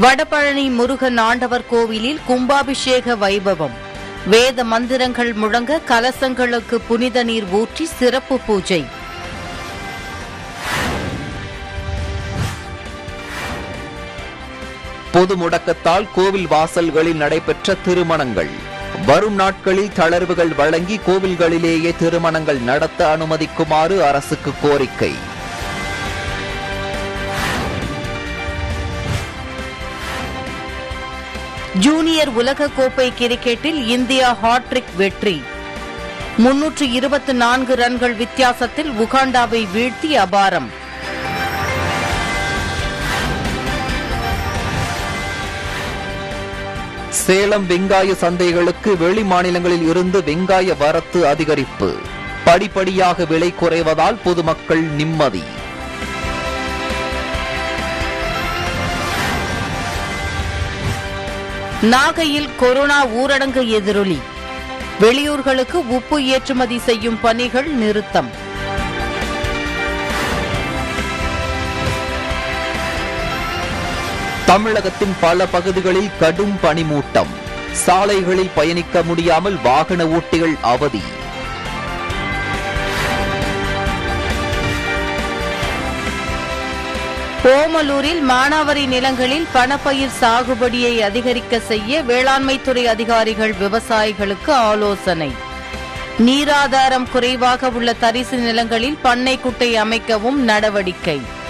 வடபழனி முருகன் ஆண்டவர் கோவிலில் கும்பாபிஷேக வைபவம் வேத மந்திரங்கள் முழங்க கலசங்களுக்கு புனித நீர் ஊற்றி சிறப்பு பூஜை பொது முடக்கத்தால் கோவில் வாசல்களில் நடைபெற்ற திருமணங்கள் வரும் நாட்களில் தளர்வுகள் வழங்கி கோவில்களிலேயே திருமணங்கள் நடத்த அனுமதிக்குமாறு அரசுக்கு கோரிக்கை ஜூனியர் உலக கோப்பை கிரிக்கெட்டில் இந்தியா ஹாட்ரிக் வெற்றி முன்னூற்று இருபத்தி நான்கு ரன்கள் வித்தியாசத்தில் உகாண்டாவை வீழ்த்தி அபாரம் சேலம் வெங்காய சந்தைகளுக்கு வெளி மாநிலங்களில் இருந்து வெங்காய வரத்து அதிகரிப்பு படிப்படியாக விலை குறைவதால் பொதுமக்கள் நிம்மதி நாகையில் கொரோனா ஊரடங்கு எதிரொலி வெளியூர்களுக்கு உப்பு ஏற்றுமதி செய்யும் பணிகள் நிறுத்தம் தமிழகத்தின் பல பகுதிகளில் கடும் பனிமூட்டம் சாலைகளில் பயணிக்க முடியாமல் வாகன ஓட்டிகள் அவதி ஓமலூரில் மானாவரி நிலங்களில் பணப்பயிர் சாகுபடியை அதிகரிக்க செய்ய வேளாண்மைத்துறை அதிகாரிகள் விவசாயிகளுக்கு ஆலோசனை நீராதாரம் குறைவாக உள்ள தரிசு நிலங்களில் பண்ணை குட்டை அமைக்கவும் நடவடிக்கை